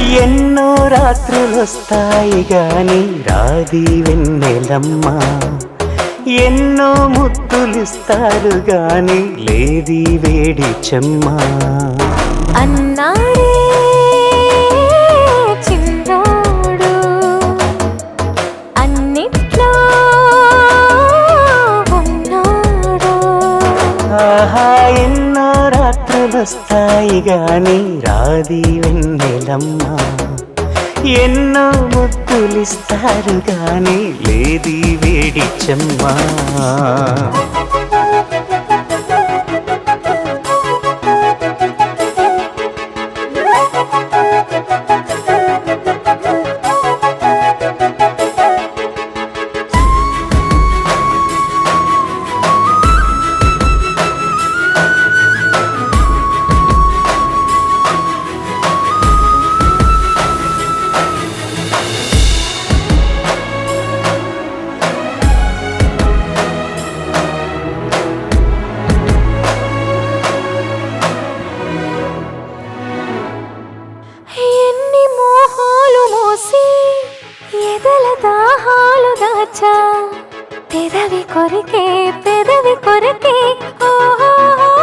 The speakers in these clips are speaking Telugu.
ఎన్నో రాత్రులొస్తాయి గాని రాది వెన్నెలమ్మ ఎన్నో ముద్దులిస్తారు గాని లేది వేడి చెమ్మ అన్నాడే చిన్నోడు అన్నిట్లో ఉన్నాడు ఆహా ఎన్నో రాత్రులొస్తాయి గాని రాది వెన్నెలమ్మ ఎన్నో ముద్దులిస్తారు గాని లేది వేడి చెమ్మ ఎన్ని మోహాలు మోసి ఎదల దాహాలు దాచా పెదవి కొరికే పెదవి కొరికే ఓహో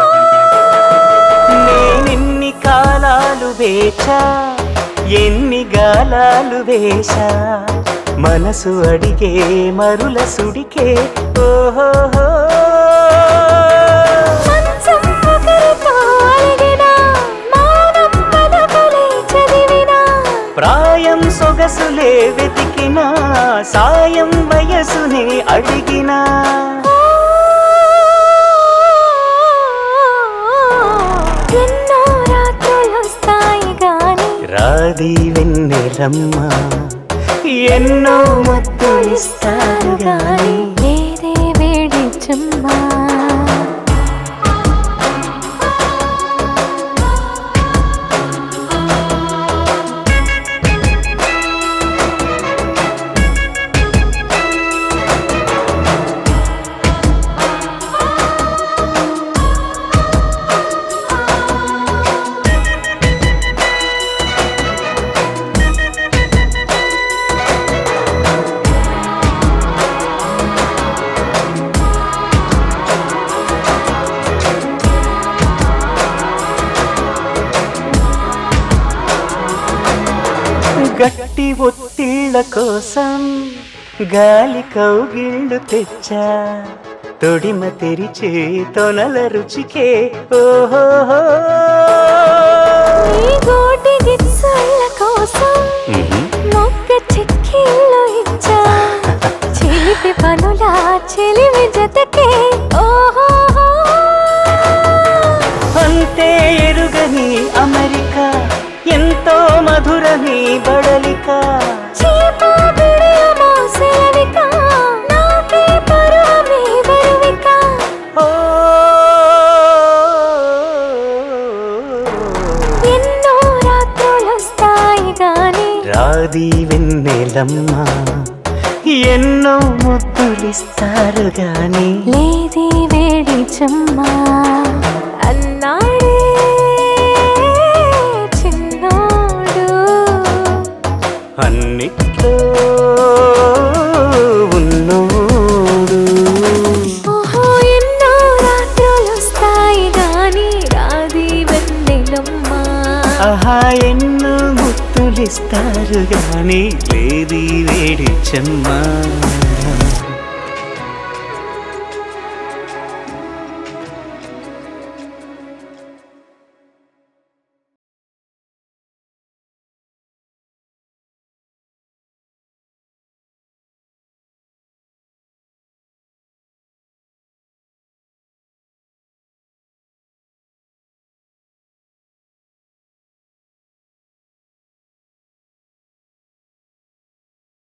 నేనెన్ని కాలాలు వేచా ఎన్ని గాలాలు వేశా మనసు అడిగే మరుల సుడికే ఓహో మంచం ఒకరితో అలిగినా, మౌనం పలుకులే చదివినా, ప్రాయం సొగసులే వెతికినా సాయం వయసునే అడిగినా ఎన్నో రాత్రులొస్తాయి గాని రాది వెన్నెలమ్మ ఎన్నో మత్తులిస్తారు గాని లేదే వేడి చుమ్మా గట్టి ఒత్తిళ్ళ కోసం గాలి కౌగిళ్ళు తెచ్చా తొడిమ తెరిచే తొనల రుచికే ఓహో ఈ గోటి గిచ్చుల కోసం మొక్క చిక్కిళ్ళు ఇచ్చా చిలిపి పనుల చెలివి జతకే ఓహో అంతే ఎరుగని అమెరికా ఎంతో మధురని బడలిక చీపు బిడియమో సెలవిక నాకే పరువమే బరువిక ఓ ఎన్నో రాత్రులొస్తాయి గాని రాది వెన్నెలమ్మ ఎన్నో ముద్దులిస్తారు గాని లేది వేడి చెమ్మా అన్నాడే చిన్నోడు అన్నిట్లో ఉన్నోడు ఓహో ఎన్నో రాత్రులొస్తాయి గాని రాది వెన్నెలమ్మా ఆహా ఎన్నో ముత్తులిస్తారు గాని లేది వేడి చెమ్మ